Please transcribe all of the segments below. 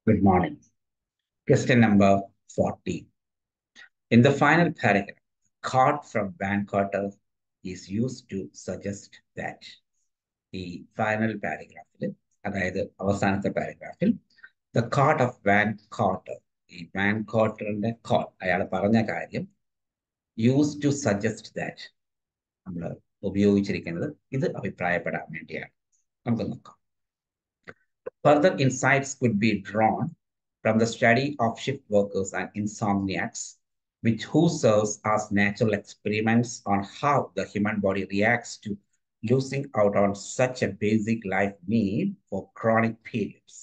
Good morning. Question number 14. In the final paragraph, card from Van Cotter is used to suggest that ഈ final പാരഗ്രാഫിൽ അതായത് അവസാനത്തെ പാരഗ്രാഫിൽ the quote of Van Cauter ഈ Van കോട്ടറിന്റെ quote അയാൾ പറഞ്ഞ കാര്യം യൂസ് ടു സജസ്റ്റ് ദാറ്റ് നമ്മൾ ഉപയോഗിച്ചിരിക്കുന്നത് ഇത് അഭിപ്രായപ്പെടാൻ വേണ്ടിയാണ് നമുക്ക് നോക്കാം further insights could be drawn from the study of shift workers and insomniacs, which who serves as natural experiments on how the human body reacts to losing out on such a basic life need for chronic periods.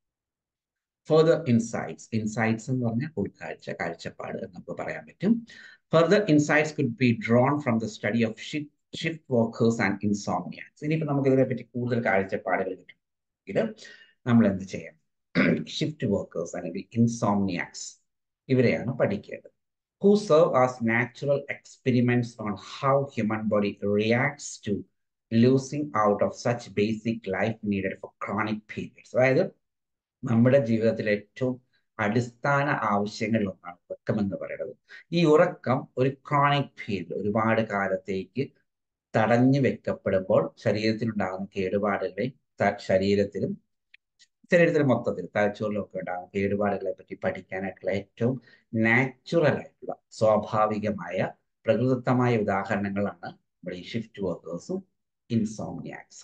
Further insights, insights എന്ന് പറഞ്ഞാൽ ഉൾക്കാഴ്ച കാഴ്ചപ്പാട് നമുക്ക് പറയാൻ പറ്റും further insights could be drawn from the study of shift shift workers and insomniacs ഇനിയിപ്പോൾ നമുക്ക് ഇതിനെപ്പറ്റി കൂടുതൽ കാഴ്ചപ്പാടുകൾ കിട്ടും ഇത് നമ്മൾ എന്ത് ചെയ്യണം ഷിഫ്റ്റ് വർക്കേഴ്സ് അല്ലെങ്കിൽ ഇൻസോമിയാക്സ് ഇവരെയാണ് പഠിക്കേണ്ടത് who serve as natural experiments on how human body reacts to losing out of such basic life needed for chronic periods അതായത് നമ്മുടെ ജീവിതത്തിലെ ഏറ്റവും അടിസ്ഥാന ആവശ്യങ്ങളിൽ ഒന്നാണ് ഉറക്കം എന്ന് പറയുന്നത് ഈ ഉറക്കം ഒരു ക്രോണിക് പീരീഡ് ഒരുപാട് കാലത്തേക്ക് തടഞ്ഞു വെക്കപ്പെടുമ്പോൾ ശരീരത്തിലുണ്ടാകുന്ന കേടുപാടുകളെ ശരീരത്തിലും ശരീരത്തിന് മൊത്തത്തിൽ തലച്ചോറിലും ഒക്കെ ഉണ്ടാകുന്ന കേടുപാടുകളെ പറ്റി പഠിക്കാനായിട്ടുള്ള ഏറ്റവും നാച്ചുറൽ ആയിട്ടുള്ള സ്വാഭാവികമായ പ്രകൃതിദത്തമായ ഉദാഹരണങ്ങളാണ് നമ്മുടെ ഈ ഷിഫ്റ്റ് വർക്കേഴ്സും insomniacs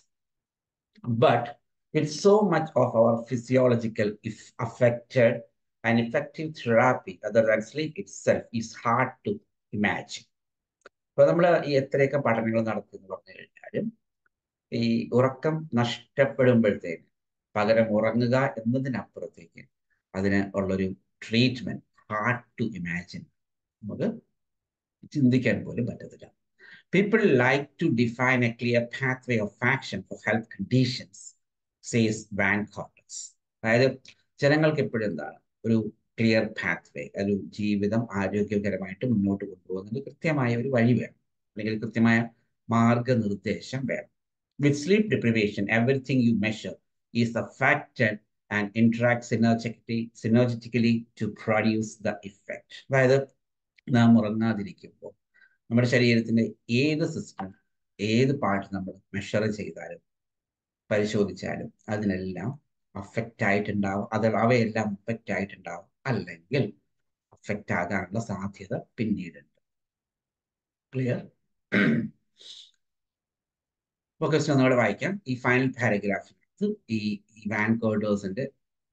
but it's so much of our physiological if affected and effective therapy other than sleep itself is hard to imagine അപ്പൊ നമ്മൾ ഈ എത്രയൊക്കെ പഠനങ്ങൾ നടത്തുന്നു പറഞ്ഞു കഴിഞ്ഞാലും ഈ ഉറക്കം നഷ്ടപ്പെടുമ്പോഴത്തേക്ക് പകരം ഉറങ്ങുക എന്നതിനപ്പുറത്തേക്ക് അതിന് ഉള്ളൊരു ട്രീറ്റ്മെന്റ് ഹാർഡ് ടു ഇമാജിൻ നമുക്ക് ചിന്തിക്കാൻ പോലും പറ്റത്തില്ല people like to define a clear pathway of action for health conditions says Van Cauter's അതായത് ജനങ്ങൾക്ക് എപ്പോഴും എന്താണ് ഒരു ക്ലിയർ പാത്വേ ഒരു ജീവിതം ആരോഗ്യകരമായിട്ട് മുന്നോട്ട് കൊണ്ടുപോകുന്നതിന് കൃത്യമായ ഒരു വഴി വേണം അല്ലെങ്കിൽ കൃത്യമായ മാർഗനിർദ്ദേശം വേണം with sleep deprivation everything you measure is affected and interacts synergetically, synergetically to produce the effect. അതായത് നാം ഉറങ്ങാതിരിക്കുമ്പോൾ നമ്മുടെ ശരീരത്തിന്റെ ഏത് സിസ്റ്റം ഏത് പാർട്ട് നമ്മൾ മെഷർ ചെയ്താലും പരിശോധിച്ചാലും അതിനെല്ലാം അഫക്റ്റ് ആയിട്ടുണ്ടാവും അത് അവയെല്ലാം അഫക്റ്റ് ആയിട്ടുണ്ടാവും അല്ലെങ്കിൽ അഫക്റ്റ് ആകാനുള്ള സാധ്യത പിന്നീടുണ്ട് ക്ലിയർ ക്വസ്റ്റ്യൻ ഒന്നുകൂടെ വായിക്കാം ഈ ഫൈനൽ പാരഗ്രാഫിൽ ഈ വാൻ കോഡേഴ്സിന്റെ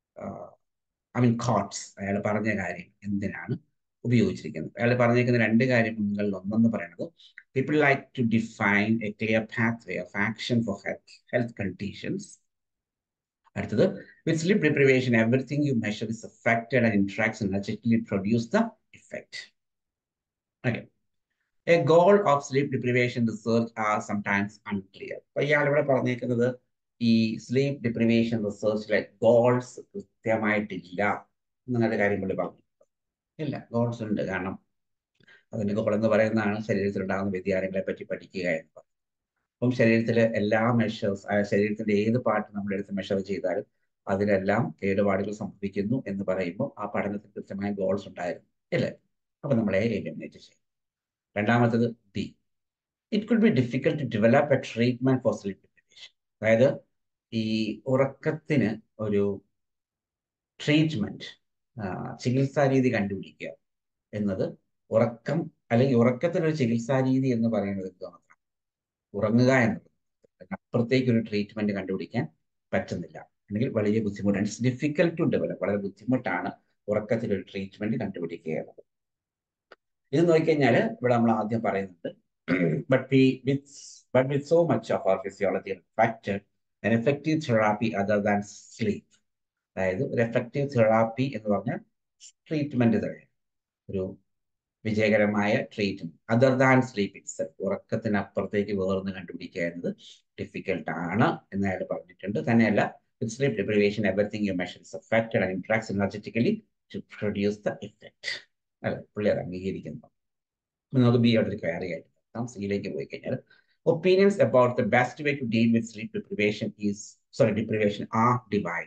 ഐ മീൻ കോട്ട്സ് അയാൾ പറഞ്ഞ കാര്യം എന്തിനാണ് ഉപയോഗിച്ചിരിക്കുന്നത് അയാൾ പറഞ്ഞിരിക്കുന്ന രണ്ട് കാര്യങ്ങളിൽ ഒന്നെന്ന് പറയുന്നത് people like to define a clear pathway of action for health health conditions അടുത്തത് with sleep deprivation everything you measure is affected and interacts energetically produce the effect okay a goal of sleep deprivation research are sometimes unclear അപ്പൊ ഇയാൾ ഇവിടെ പറഞ്ഞേക്കുന്നത് ഈ sleep deprivation റിസർച്ചിലെ goals കൃത്യമായിട്ടില്ല എന്നൊരു കാര്യം പുള്ളി പറഞ്ഞു ഇല്ല ഗോൾസ് ഉണ്ട് കാരണം അതിന്റെ ഗോൾ എന്ന് പറയുന്നതാണ് ശരീരത്തിലുണ്ടാകുന്ന വ്യതിയാനങ്ങളെ പറ്റി പഠിക്കുക എന്ന് പറയുന്നത് അപ്പം ശരീരത്തിലെ എല്ലാ മെഷേഴ്സ് ശരീരത്തിന്റെ ഏത് പാർട്ട് നമ്മൾ എടുത്ത് മെഷർ ചെയ്താലും അതിലെല്ലാം കേടുപാടുകൾ സംഭവിക്കുന്നു എന്ന് പറയുമ്പോൾ ആ പഠനത്തിൽ കൃത്യമായ ഗോൾസ് ഉണ്ടായിരുന്നു ഇല്ലേ അപ്പൊ നമ്മളെ എലിമിനേറ്റ് ചെയ്യും രണ്ടാമത്തത് ഡി it could be difficult to develop a treatment for sleep deprivation അതായത് ഈ ഉറക്കത്തിന് ഒരു ട്രീറ്റ്മെന്റ് ചികിത്സാ രീതി കണ്ടുപിടിക്കുക എന്നത് ഉറക്കം അല്ലെങ്കിൽ ഉറക്കത്തിന് ഒരു ചികിത്സാ രീതി എന്ന് പറയുന്നത് എന്ത് മാത്രം ഉറങ്ങുക എന്നുള്ളത് അപ്പുറത്തേക്ക് ഒരു ട്രീറ്റ്മെന്റ് കണ്ടുപിടിക്കാൻ പറ്റുന്നില്ല അല്ലെങ്കിൽ വലിയ ബുദ്ധിമുട്ടാണ് ഇറ്റ്സ് ഡിഫിക്കൽട്ട് ടു ഡെവലപ്പ് വളരെ ബുദ്ധിമുട്ടാണ് ഉറക്കത്തിൽ ഒരു ട്രീറ്റ്മെന്റ് കണ്ടുപിടിക്കുക എന്നത് ഇത് നോക്കിക്കഴിഞ്ഞാൽ ഇവിടെ നമ്മൾ ആദ്യം പറയുന്നുണ്ട് but we with but with so much of our physiology factor an effective therapy other than sleep അതായത് ഒരു എഫക്റ്റീവ് തെറാപ്പി എന്ന് പറഞ്ഞാൽ ട്രീറ്റ്മെന്റ് തന്നെ ഒരു വിജയകരമായ treatment other than sleep it's ഉറക്കത്തിനപ്പുറത്തേക്ക് വേർന്ന് കണ്ടുപിടിക്കുക എന്നത് ഡിഫിക്കൽട്ട് ആണ് എന്ന് അയാൾ പറഞ്ഞിട്ടുണ്ട് തന്നെയല്ല with sleep deprivation everything you measure affected and interacts energetically to produce the effect അല്ലെ പുള്ളി അത് അംഗീകരിക്കുന്നു നമുക്ക് ബി അവിടെ ഒരു ക്വയറി ആയിട്ട് സിയിലേക്ക് പോയി കഴിഞ്ഞാൽ opinions about the best way to deal with sleep deprivation is sorry deprivation are divided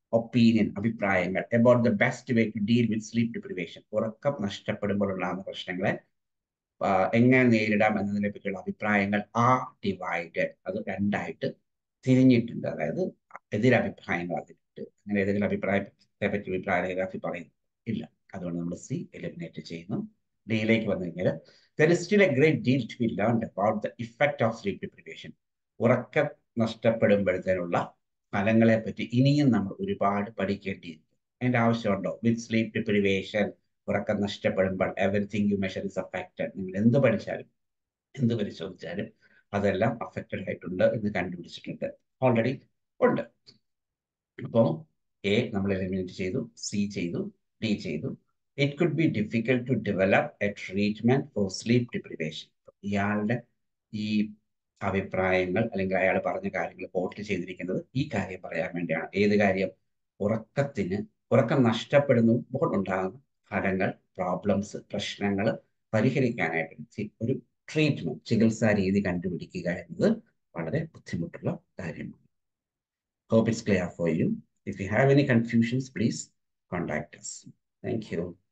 opinion അഭിപ്രായങ്ങൾ about the best way to deal with sleep deprivation ഉറക്കം നഷ്ടപ്പെടുമ്പോൾ ഉണ്ടാകുന്ന പ്രശ്നങ്ങളെ എങ്ങനെ നേരിടാം എന്നതിനെ പറ്റിയുള്ള അഭിപ്രായങ്ങൾ ആ ഡിവൈഡഡ് അത് രണ്ടായിട്ട് തിരിഞ്ഞിട്ടുണ്ട് അതായത് എതിരഭിപ്രായങ്ങൾ അതിലുണ്ട് അങ്ങനെ ഏതെങ്കിലും അഭിപ്രായത്തെ പറ്റി അഭിപ്രായ ഗ്രാഫി പറയുന്നു ഇല്ല അതുകൊണ്ട് നമ്മൾ സി എലിമിനേറ്റ് ചെയ്യുന്നു ഡിയിലേക്ക് വന്നു കഴിഞ്ഞാൽ there is still a great deal to be learned about the effect of sleep deprivation ഉറക്കം നഷ്ടപ്പെടുമ്പോഴത്തേനുള്ള ഫലങ്ങളെ പറ്റി ഇനിയും നമ്മൾ ഒരുപാട് പഠിക്കേണ്ടിയിരിക്കും അതിന്റെ ആവശ്യമുണ്ടോ വിത്ത് സ്ലീപ്പ് ഡിപ്രിവേഷൻ ഉറക്കം നഷ്ടപ്പെടുമ്പോൾ everything you measure is affected നിങ്ങൾ എന്ത് പഠിച്ചാലും എന്ത് പരിശോധിച്ചാലും അതെല്ലാം അഫക്റ്റഡ് ആയിട്ടുണ്ട് എന്ന് കണ്ടുപിടിച്ചിട്ടുണ്ട് ഓൾറെഡി ഉണ്ട് അപ്പോൾ എ നമ്മൾ എലിമിനേറ്റ് ചെയ്തു സി ചെയ്തു ഡി ചെയ്തു it could be difficult to develop a treatment for sleep deprivation ഇയാളുടെ ഈ അഭിപ്രായങ്ങൾ അല്ലെങ്കിൽ അയാൾ പറഞ്ഞ കാര്യങ്ങൾ പോർട്ട് ചെയ്തിരിക്കുന്നത് ഈ കാര്യം പറയാൻ വേണ്ടിയാണ് ഏത് കാര്യം ഉറക്കത്തിന് ഉറക്കം നഷ്ടപ്പെടുമ്പോൾ ഉണ്ടാകുന്ന ഫലങ്ങൾ പ്രോബ്ലംസ് പ്രശ്നങ്ങൾ പരിഹരിക്കാനായിട്ട് ഒരു ട്രീറ്റ്മെന്റ് ചികിത്സാ രീതി കണ്ടുപിടിക്കുക എന്നത് വളരെ ബുദ്ധിമുട്ടുള്ള കാര്യമാണ് Hope it's clear for you. If you have any confusions, please contact us. Thank you.